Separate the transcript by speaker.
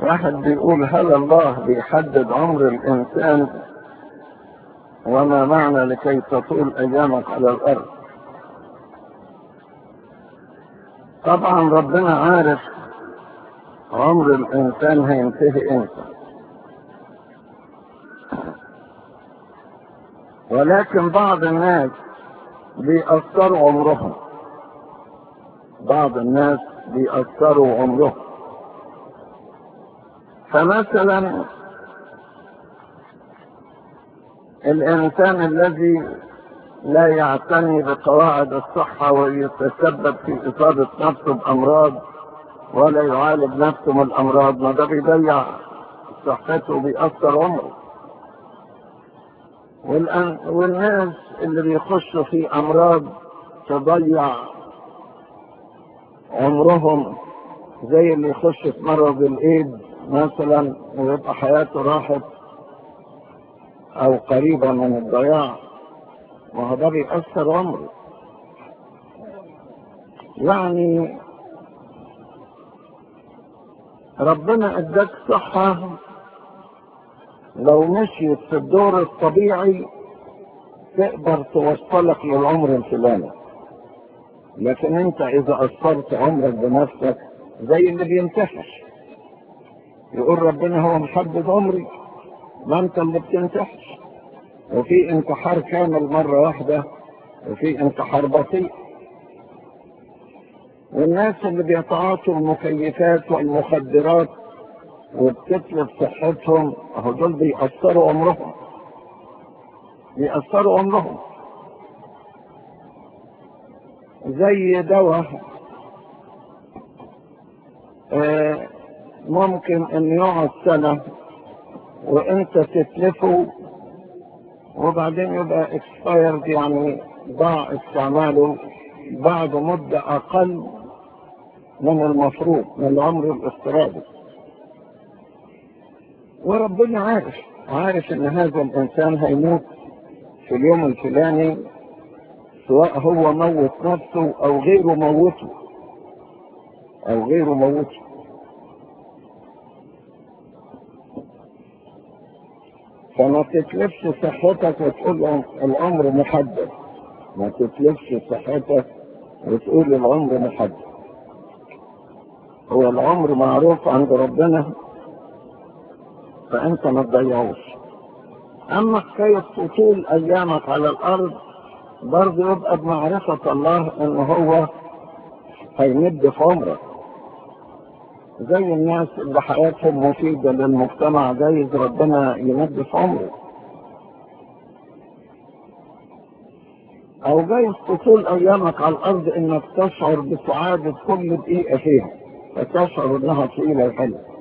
Speaker 1: واحد بيقول هل الله بيحدد عمر الإنسان وما معنى لكي تطول أيامك على الأرض طبعا ربنا عارف عمر الإنسان هينتهي إمتى ولكن بعض الناس بيأثروا عمرهم بعض الناس بيأثروا عمرهم فمثلا الإنسان الذي لا يعتني بقواعد الصحة ويتسبب في إصابة نفسه بأمراض ولا يعالج نفسه من الأمراض ما ده بيضيع صحته وبيأثر عمره والأن والناس اللي بيخشوا في أمراض تضيع عمرهم زي اللي يخش في مرض الإيد مثلا ويبقى حياته راحت أو قريبة من الضياع وهو ده بيأثر عمره يعني ربنا اداك صحة لو مشيت في الدور الطبيعي تقدر توصلك للعمر الفلاني لكن انت اذا اثرت عمرك بنفسك زي اللي بينتحر يقول ربنا هو محدد عمري ما انت اللي بتنتحر وفي انتحار كامل مرة واحدة وفي انتحار بطيء والناس اللي بيتعاطوا المكيفات والمخدرات وبتتلف صحتهم اهو دول بيأثروا عمرهم بيأثروا عمرهم زي دواء آه ممكن ان يقعد سنة وانت تتلفه وبعدين يبقى اكسبايرد يعني ضاع استعماله بعد مدة اقل من المفروض من العمر الافتراضي وربنا عارف عارف ان هذا الانسان هيموت في اليوم الفلاني سواء هو موت نفسه او غيره موته او غيره موته فما تتلفش صحتك وتقول العمر محدد ما تتلفش صحتك وتقول العمر محدد هو العمر معروف عند ربنا فانت ما تضيعوش اما حكاية طول ايامك على الارض برضه يبقى بمعرفة الله ان هو هيمد في عمرك زي الناس اللي حياتهم مفيدة للمجتمع جايز ربنا يمد في عمره او جايز طول ايامك على الارض انك تشعر بسعادة كل دقيقة فيها فتشعر انها طويلة وحلوة